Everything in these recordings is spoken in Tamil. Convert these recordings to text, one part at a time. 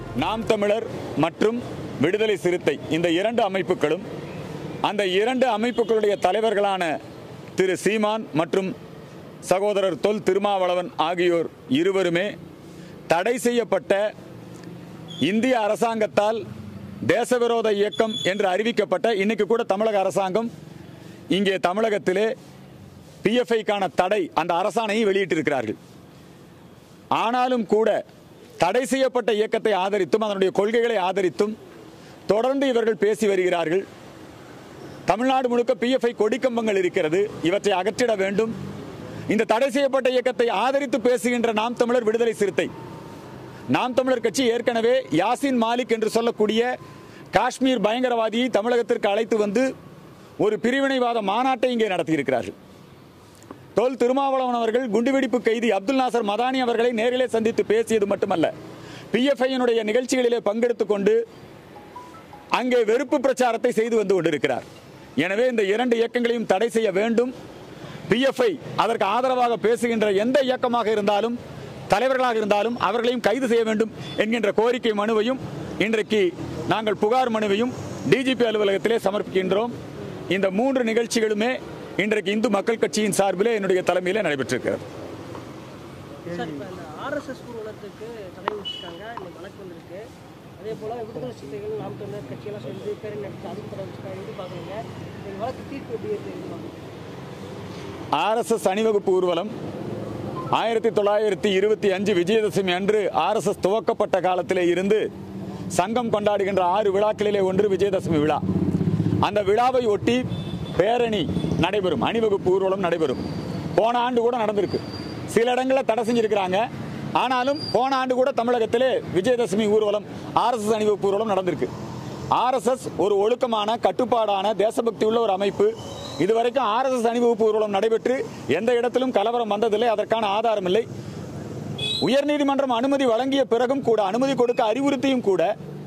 நாம் தமிழர் மற்றும் விடுதலை சிறுத்தை இந்த இரண்டு அமைப்புகளும் அந்த இரண்டு அமைப்புகளுடைய தலைவர்களான திரு சீமான் மற்றும் சகோதரர் தொல் திருமாவளவன் ஆகியோர் இருவருமே தடை செய்யப்பட்ட இந்திய அரசாங்கத்தால் தேசவிரோத இயக்கம் என்று அறிவிக்கப்பட்ட இன்னைக்கு கூட தமிழக அரசாங்கம் இங்கே தமிழகத்திலே பிஎஃப்ஐக்கான தடை அந்த அரசாணையை வெளியிட்டிருக்கிறார்கள் ஆனாலும் கூட தடை செய்யப்பட்ட இயக்கத்தை ஆதரித்தும் அதனுடைய கொள்கைகளை ஆதரித்தும் தொடர்ந்து இவர்கள் பேசி வருகிறார்கள் தமிழ்நாடு முழுக்க பிஎஃப்ஐ கொடிக்கம்பங்கள் இருக்கிறது இவற்றை அகற்றிட வேண்டும் இந்த தடை செய்யப்பட்ட இயக்கத்தை ஆதரித்து பேசுகின்ற நாம் தமிழர் விடுதலை சிறுத்தை நாம் தமிழர் கட்சி ஏற்கனவே யாசின் மாலிக் என்று சொல்லக்கூடிய காஷ்மீர் பயங்கரவாதியை தமிழகத்திற்கு அழைத்து வந்து ஒரு பிரிவினைவாத மாநாட்டை இங்கே நடத்தியிருக்கிறார்கள் தொல் திருமாவளவன் அவர்கள் குண்டுவெடிப்பு கைதி அப்துல் நாசர் மதானி அவர்களை நேரிலே சந்தித்து பேசியது மட்டுமல்ல பிஎஃப்ஐயினுடைய நிகழ்ச்சிகளிலே பங்கெடுத்துக் கொண்டு அங்கே வெறுப்பு பிரச்சாரத்தை செய்து வந்து கொண்டிருக்கிறார் எனவே இந்த இரண்டு இயக்கங்களையும் தடை செய்ய வேண்டும் பிஎஃப்ஐ அதற்கு ஆதரவாக பேசுகின்ற எந்த இயக்கமாக இருந்தாலும் தலைவர்களாக இருந்தாலும் அவர்களையும் கைது செய்ய வேண்டும் என்கின்ற கோரிக்கை மனுவையும் இன்றைக்கு நாங்கள் புகார் மனுவையும் டிஜிபி அலுவலகத்திலே சமர்ப்பிக்கின்றோம் இந்த மூன்று நிகழ்ச்சிகளுமே இன்றைக்கு இந்து மக்கள் கட்சியின் சார்பிலே என்னுடைய தலைமையிலே நடைபெற்றிருக்கிறது சார் இப்போ இந்த ஆர்எஸ்எஸ் ஊர்வலத்துக்கு தடை வச்சுருக்காங்க இந்த வழக்கு வந்திருக்கு அதே போல் விடுதலை சிறுத்தைகள் நாம் தமிழர் கட்சியெல்லாம் சேர்ந்து பேரணி நடத்தி அதுக்கு தடை வச்சுருக்காங்க எப்படி பார்க்குறீங்க இந்த வழக்கு தீர்ப்பு எப்படி இருக்கு எப்படி பார்க்குறீங்க ஆர்எஸ்எஸ் அணிவகுப்பு ஊர்வலம் ஆயிரத்தி தொள்ளாயிரத்தி இருபத்தி அஞ்சு விஜயதசமி அன்று ஆர்எஸ்எஸ் துவக்கப்பட்ட காலத்திலே இருந்து சங்கம் கொண்டாடுகின்ற ஆறு விழாக்களிலே ஒன்று விஜயதசமி விழா அந்த விழாவை ஒட்டி பேரணி நடைபெறும் அணிவகுப்பு ஊர்வலம் நடைபெறும் போன ஆண்டு கூட நடந்திருக்கு சில இடங்களில் தடை செஞ்சிருக்கிறாங்க ஆனாலும் போன ஆண்டு கூட தமிழகத்திலே விஜயதசமி ஊர்வலம் ஆர்எஸ்எஸ் அணிவகுப்பு ஊர்வலம் நடந்திருக்கு ஆர்எஸ்எஸ் ஒரு ஒழுக்கமான கட்டுப்பாடான தேசபக்தி உள்ள ஒரு அமைப்பு இதுவரைக்கும் ஆர்எஸ்எஸ் அணிவகுப்பு ஊர்வலம் நடைபெற்று எந்த இடத்திலும் கலவரம் வந்ததில்லை அதற்கான ஆதாரம் இல்லை உயர்நீதிமன்றம் அனுமதி வழங்கிய பிறகும் கூட அனுமதி கொடுக்க அறிவுறுத்தியும் கூட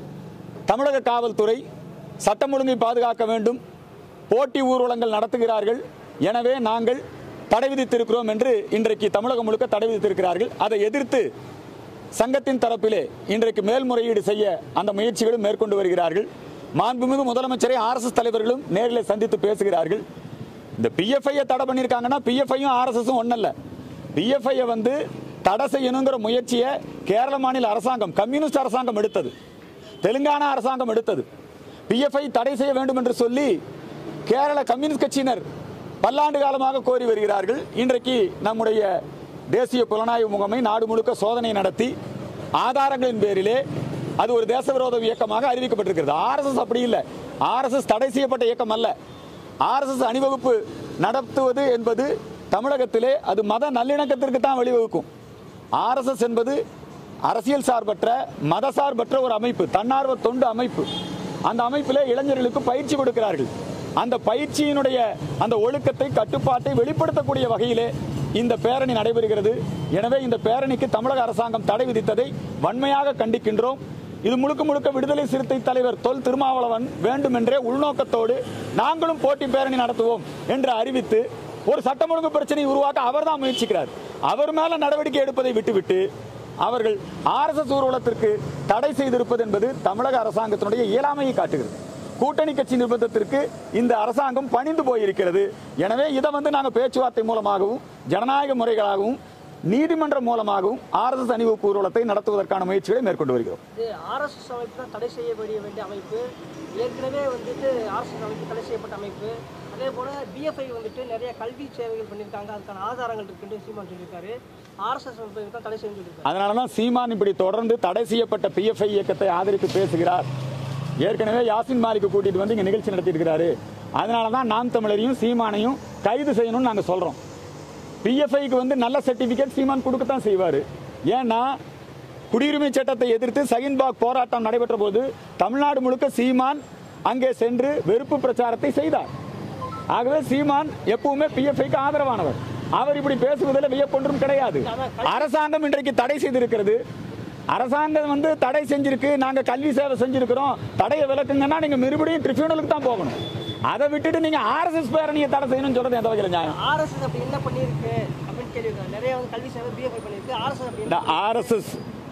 தமிழக காவல்துறை சட்டம் ஒழுங்கை பாதுகாக்க வேண்டும் போட்டி ஊர்வலங்கள் நடத்துகிறார்கள் எனவே நாங்கள் தடை விதித்திருக்கிறோம் என்று இன்றைக்கு தமிழகம் முழுக்க தடை விதித்திருக்கிறார்கள் அதை எதிர்த்து சங்கத்தின் தரப்பிலே இன்றைக்கு மேல்முறையீடு செய்ய அந்த முயற்சிகளும் மேற்கொண்டு வருகிறார்கள் மாண்புமிகு முதலமைச்சரை ஆர்எஸ்எஸ் தலைவர்களும் நேரில் சந்தித்து பேசுகிறார்கள் இந்த பிஎஃப்ஐ தடை பண்ணியிருக்காங்கன்னா பிஎஃப்ஐயும் ஆர்எஸ்எஸும் ஒன்றும் இல்லை பிஎஃப்ஐ வந்து தடை செய்யணுங்கிற முயற்சியை கேரள மாநில அரசாங்கம் கம்யூனிஸ்ட் அரசாங்கம் எடுத்தது தெலுங்கானா அரசாங்கம் எடுத்தது பிஎஃப்ஐ தடை செய்ய வேண்டும் என்று சொல்லி கேரள கம்யூனிஸ்ட் கட்சியினர் பல்லாண்டு காலமாக கோரி வருகிறார்கள் இன்றைக்கு நம்முடைய தேசிய புலனாய்வு முகமை நாடு முழுக்க சோதனை நடத்தி ஆதாரங்களின் பேரிலே அது ஒரு தேசவிரோத இயக்கமாக அறிவிக்கப்பட்டிருக்கிறது ஆர்எஸ்எஸ் அப்படி இல்லை ஆர்எஸ்எஸ் தடை செய்யப்பட்ட இயக்கம் அல்ல ஆர்எஸ்எஸ் அணிவகுப்பு நடத்துவது என்பது தமிழகத்திலே அது மத நல்லிணக்கத்திற்கு தான் வழிவகுக்கும் ஆர்எஸ்எஸ் என்பது அரசியல் சார்பற்ற மத சார்பற்ற ஒரு அமைப்பு தன்னார்வ தொண்டு அமைப்பு அந்த அமைப்பிலே இளைஞர்களுக்கு பயிற்சி கொடுக்கிறார்கள் அந்த பயிற்சியினுடைய அந்த ஒழுக்கத்தை கட்டுப்பாட்டை வெளிப்படுத்தக்கூடிய வகையிலே இந்த பேரணி நடைபெறுகிறது எனவே இந்த பேரணிக்கு தமிழக அரசாங்கம் தடை விதித்ததை வன்மையாக கண்டிக்கின்றோம் இது முழுக்க முழுக்க விடுதலை சிறுத்தை தலைவர் தொல் திருமாவளவன் வேண்டுமென்றே உள்நோக்கத்தோடு நாங்களும் போட்டி பேரணி நடத்துவோம் என்று அறிவித்து ஒரு சட்டம் ஒழுங்கு பிரச்சனையை உருவாக்க அவர்தான் முயற்சிக்கிறார் அவர் மேல நடவடிக்கை எடுப்பதை விட்டுவிட்டு அவர்கள் ஆர்எஸ்எஸ் ஊர்வலத்திற்கு தடை செய்திருப்பது என்பது தமிழக அரசாங்கத்தினுடைய இயலாமையை காட்டுகிறது கூட்டணி கட்சி நிர்பந்தத்திற்கு இந்த அரசாங்கம் பணிந்து போயிருக்கிறது எனவே இதை வந்து நாங்கள் பேச்சுவார்த்தை மூலமாகவும் ஜனநாயக முறைகளாகவும் நீதிமன்றம் மூலமாகவும் ஆர்எஸ்எஸ் அணிவகுப்பு ஊர்வலத்தை நடத்துவதற்கான முயற்சிகளை மேற்கொண்டு வருகிறோம் இது ஆர்எஸ்எஸ் அமைப்பு தான் தடை செய்யப்பட வேண்டிய அமைப்பு ஏற்கனவே வந்துட்டு ஆர்எஸ்எஸ் அமைப்பு தடை செய்யப்பட்ட அமைப்பு அதே போல் பிஎஃப்ஐ வந்துட்டு நிறைய கல்வி சேவைகள் பண்ணியிருக்காங்க அதுக்கான ஆதாரங்கள் இருக்குன்னு சீமான் சொல்லியிருக்காரு ஆர்எஸ்எஸ் அமைப்பு தான் தடை செய்யணும்னு சொல்லியிருக்காரு அதனால தான் சீமான் இப்படி தொடர்ந்து தடை செய்யப்பட்ட பிஎஃப்ஐ இயக்கத்தை ஆதரித்து பேசுகிறார் ஏற்கனவே யாசின் மாலிக்கு கூட்டிட்டு வந்து இங்க நிகழ்ச்சி நடத்தியிருக்கிறாரு அதனால தான் நாம் தமிழரையும் சீமானையும் கைது செய்யணும்னு நாங்கள் சொல்றோம் பிஎஃப்ஐக்கு வந்து நல்ல சர்டிபிகேட் சீமான் கொடுக்கத்தான் செய்வார் ஏன்னா குடியுரிமை சட்டத்தை எதிர்த்து சகின்பாக் போராட்டம் நடைபெற்ற போது தமிழ்நாடு முழுக்க சீமான் அங்கே சென்று வெறுப்பு பிரச்சாரத்தை செய்தார் ஆகவே சீமான் எப்பவுமே பிஎஃப்ஐக்கு ஆதரவானவர் அவர் இப்படி பேசுவதில் வியப்பொன்றும் கிடையாது அரசாங்கம் இன்றைக்கு தடை செய்திருக்கிறது அரசாங்கம் வந்து தடை செஞ்சிருக்கு நாங்க கல்வி சேவை செஞ்சிருக்கிறோம் தடையை விலக்குங்கன்னா நீங்க மறுபடியும் ட்ரிபியூனலுக்கு தான் போகணும் அதை விட்டுட்டு நீங்க ஆர்எஸ்எஸ் பேரணியை தடை செய்யணும்னு சொல்றது எந்த வகையில் நியாயம் ஆர்எஸ்எஸ் அப்படி என்ன பண்ணியிருக்கு அப்படின்னு கேள்வி நிறைய வந்து கல்வி சேவை பிஎஃப்ஐ பண்ணியிருக்கு ஆர்எஸ்எஸ் அப்படி இந்த என்ன ஆர்எஸ்எஸ்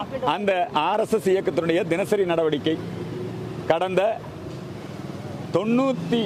அந்த ஆர்எஸ்எஸ் இயக்கத்தினுடைய தினசரி நடவடிக்கை கடந்த தொண்ணூற்றி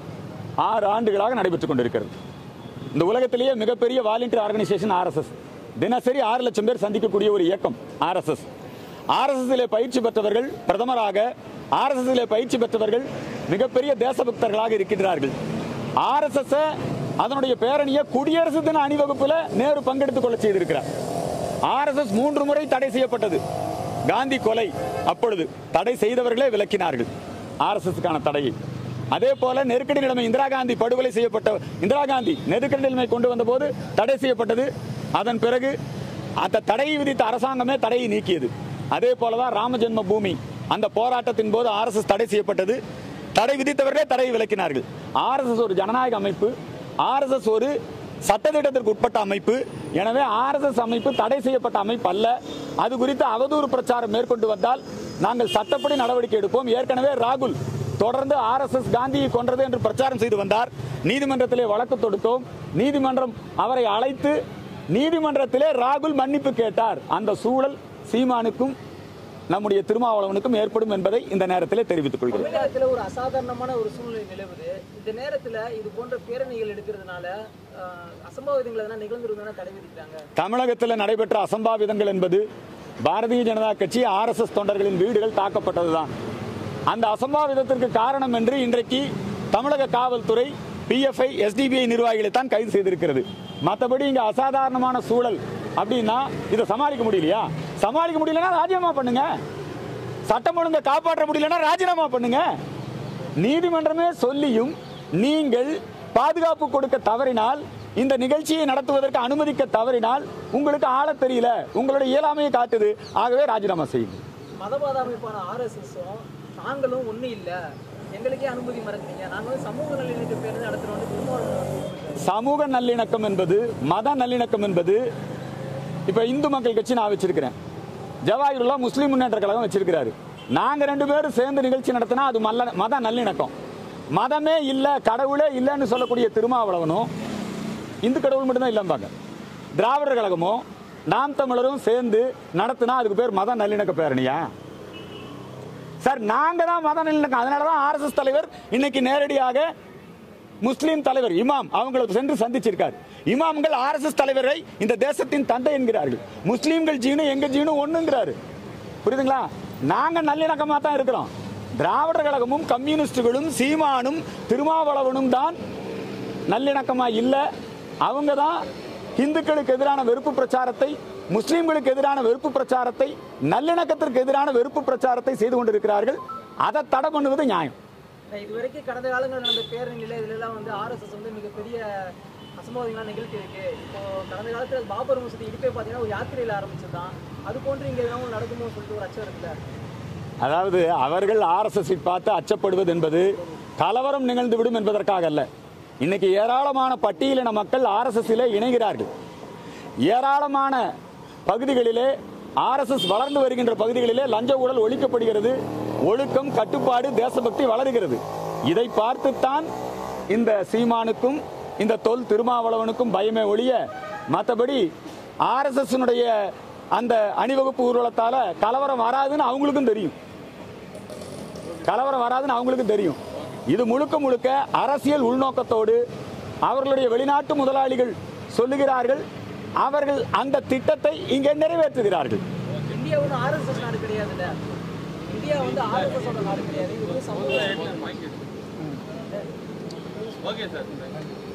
ஆறு ஆண்டுகளாக நடைபெற்றுக் கொண்டிருக்கிறது இந்த உலகத்திலேயே மிகப்பெரிய வாலண்டியர் ஆர்கனைசேஷன் ஆர்எஸ்எஸ் தினசரி ஆறு லட்சம் பேர் சந்திக்கக்கூடிய ஒரு இயக்கம் ஆர்எஸ்எஸ் ஆர்எஸ்எஸ்ல பயிற்சி பெற்றவர்கள் பிரதமராக ஆர்எஸ்எஸ்ல பயிற்சி பெற்றவர்கள் மிகப்பெரிய தேசபக்தர்களாக இருக்கின்றார்கள் ஆர்எஸ்எஸ் அதனுடைய பேரணியை குடியரசு தின அணிவகுப்பில் நேரு பங்கெடுத்துக் கொள்ள செய்திருக்கிறார் ஆர்எஸ்எஸ் மூன்று முறை தடை செய்யப்பட்டது காந்தி கொலை அப்பொழுது தடை செய்தவர்களே விளக்கினார்கள் ஆர்எஸ்எஸ்க்கான தடையை அதே போல நெருக்கடி நிலைமை இந்திரா காந்தி படுகொலை செய்யப்பட்ட இந்திரா காந்தி நெருக்கடி நிலைமை கொண்டு வந்த போது தடை செய்யப்பட்டது அதன் பிறகு அந்த தடையை விதித்த அரசாங்கமே தடையை நீக்கியது அதே போலதான் ராம ஜென்ம பூமி அந்த போராட்டத்தின் போது ஆர்எஸ்எஸ் தடை செய்யப்பட்டது தடை விதித்தவர்களே தடையை விலக்கினார்கள் ஆர்எஸ்எஸ் ஒரு ஜனநாயக அமைப்பு ஆர்எஸ்எஸ் ஒரு சட்டத்திட்டத்திற்கு உட்பட்ட அமைப்பு எனவே ஆர்எஸ்எஸ் அமைப்பு தடை செய்யப்பட்ட அமைப்பு அல்ல அது குறித்து அவதூறு பிரச்சாரம் மேற்கொண்டு வந்தால் நாங்கள் சட்டப்படி நடவடிக்கை எடுப்போம் ஏற்கனவே ராகுல் தொடர்ந்து ஆர்எஸ்எஸ் காந்தியை கொன்றது என்று பிரச்சாரம் செய்து வந்தார் நீதிமன்றத்திலே வழக்கு தொடுத்தோம் நீதிமன்றம் அவரை அழைத்து நீதிமன்றத்திலே ராகுல் மன்னிப்பு கேட்டார் அந்த சூழல் சீமானுக்கும் நம்முடைய திருமாவளவனுக்கும் ஏற்படும் என்பதை இந்த நேரத்திலே தெரிவித்துக் கொள்கிறேன் தமிழகத்துல ஒரு அசாதாரணமான ஒரு சூழ்நிலை நிலவுது இந்த நேரத்துல இது போன்ற பேரணிகள் எடுக்கிறதுனால ஆஹ், அசம்பாவிதங்கள் எதனா நிகழ்ந்துருந்தா தடை விதிக்கிறாங்க தமிழகத்தில் நடைபெற்ற அசம்பாவிதங்கள் என்பது பாரதிய ஜனதா கட்சி ஆர்எஸ்எஸ் தொண்டர்களின் வீடுகள் தாக்கப்பட்டதுதான் அந்த அசம்பாவிதத்திற்கு காரணம் என்று இன்றைக்கு தமிழக காவல்துறை பிஎஃப்ஐ எஸ்டிபிஐ நிர்வாகிகளை தான் கைது செய்திருக்கிறது மற்றபடி இங்க அசாதாரணமான சூழல் அப்படின்னா இதை சமாளிக்க முடியலையா சமாளிக்க முடியலன்னா ராஜினாமா பண்ணுங்க சட்டம் ஒழுங்கை காப்பாற்ற முடியலன்னா ராஜினாமா பண்ணுங்க நீதிமன்றமே சொல்லியும் நீங்கள் பாதுகாப்பு கொடுக்க தவறினால் இந்த நிகழ்ச்சியை நடத்துவதற்கு அனுமதிக்க தவறினால் உங்களுக்கு ஆளத் தெரியல உங்களுடைய இயலாமையை காட்டுது ஆகவே ராஜினாமா செய்யுங்க மதவாத அமைப்பான ஆர்எஸ்எஸும் நாங்களும் ஒண்ணு இல்ல எங்களுக்கே அனுமதி மறக்கிறீங்க நாங்க வந்து சமூக நல்லிணக்க பேருந்து நடத்துறோம் திருமாவளவன் சமூக நல்லிணக்கம் என்பது மத நல்லிணக்கம் என்பது இப்ப இந்து மக்கள் கட்சி நான் வச்சிருக்கிறேன் ஜவாஹிருல்லா முஸ்லீம் முன்னேற்ற கழகம் வச்சிருக்கிறாரு நாங்க ரெண்டு பேரும் சேர்ந்து நிகழ்ச்சி நடத்தினா அது மல்ல மத நல்லிணக்கம் மதமே இல்ல கடவுளே இல்லைன்னு சொல்லக்கூடிய திருமாவளவனும் இந்து கடவுள் மட்டும்தான் இல்லம்பாங்க திராவிடர் கழகமோ நாம் தமிழரும் சேர்ந்து நடத்தினா அதுக்கு பேர் மத நல்லிணக்க பேரணியா சார் நாங்க தான் மத நல்லிணக்கம் அதனாலதான் ஆர்எஸ்எஸ் தலைவர் இன்னைக்கு நேரடியாக முஸ்லீம் தலைவர் இமாம் அவங்களை சென்று சந்திச்சிருக்கார் இமாம்கள் ஆர்எஸ்எஸ் தலைவரை இந்த தேசத்தின் தந்தை என்கிறார்கள் முஸ்லீம்கள் ஜீனு எங்க ஜீனு ஒண்ணுங்கிறாரு புரியுதுங்களா நாங்க நல்லிணக்கமா தான் இருக்கிறோம் திராவிடர் கழகமும் கம்யூனிஸ்டுகளும் சீமானும் திருமாவளவனும் தான் நல்லிணக்கமா இல்ல அவங்க தான் இந்துக்களுக்கு எதிரான வெறுப்பு பிரச்சாரத்தை முஸ்லிம்களுக்கு எதிரான வெறுப்பு பிரச்சாரத்தை நல்லிணக்கத்திற்கு எதிரான வெறுப்பு பிரச்சாரத்தை செய்து கொண்டிருக்கிறார்கள் அதை தடை பண்ணுவது நியாயம் இது வரைக்கும் கடந்த காலங்களில் நடந்த பேரணியில இதுல எல்லாம் வந்து ஆர்எஸ்எஸ் வந்து மிகப்பெரிய அசம்பாவிதங்களாக நிகழ்த்தி இருக்கு இப்போ கடந்த காலத்துல பாபர் மசூதி இடிப்பே பார்த்தீங்கன்னா ஒரு யாத்திரையில ஆரம்பிச்சதுதான் அது போன்று இங்க எதுவும் நடக்குமோ சொல்லிட்டு ஒரு அச்சம் இருக்குல்ல அதாவது அவர்கள் ஆர்எஸ்எஸ் பார்த்து அச்சப்படுவது என்பது கலவரம் நிகழ்ந்துவிடும் என்பதற்காக அல்ல இன்னைக்கு ஏராளமான பட்டியலின மக்கள் ஆர்எஸ்எஸ்ல இணைகிறார்கள் ஏராளமான பகுதிகளிலே ஆர்எஸ்எஸ் வளர்ந்து வருகின்ற பகுதிகளிலே லஞ்ச ஊழல் ஒழிக்கப்படுகிறது ஒழுக்கம் கட்டுப்பாடு தேசபக்தி வளருகிறது இதை பார்த்துத்தான் இந்த சீமானுக்கும் இந்த தொல் திருமாவளவனுக்கும் பயமே ஒழிய மற்றபடி ஆர்எஸ்எஸ்னுடைய அந்த அணிவகுப்பு ஊர்வலத்தால கலவரம் வராதுன்னு அவங்களுக்கும் தெரியும் கலவரம் வராதுன்னு அவங்களுக்கும் தெரியும் இது முழுக்க முழுக்க அரசியல் உள்நோக்கத்தோடு அவர்களுடைய வெளிநாட்டு முதலாளிகள் சொல்லுகிறார்கள் அவர்கள் அந்த திட்டத்தை இங்கே நிறைவேற்றுகிறார்கள் இந்தியா ஒன்றும் ஆர்எஸ்எஸ் நாடு கிடையாதுல்ல இந்தியா வந்து ஆர்எஸ்எஸ் நாடு கிடையாது இது வந்து சமூக ஓகே சார்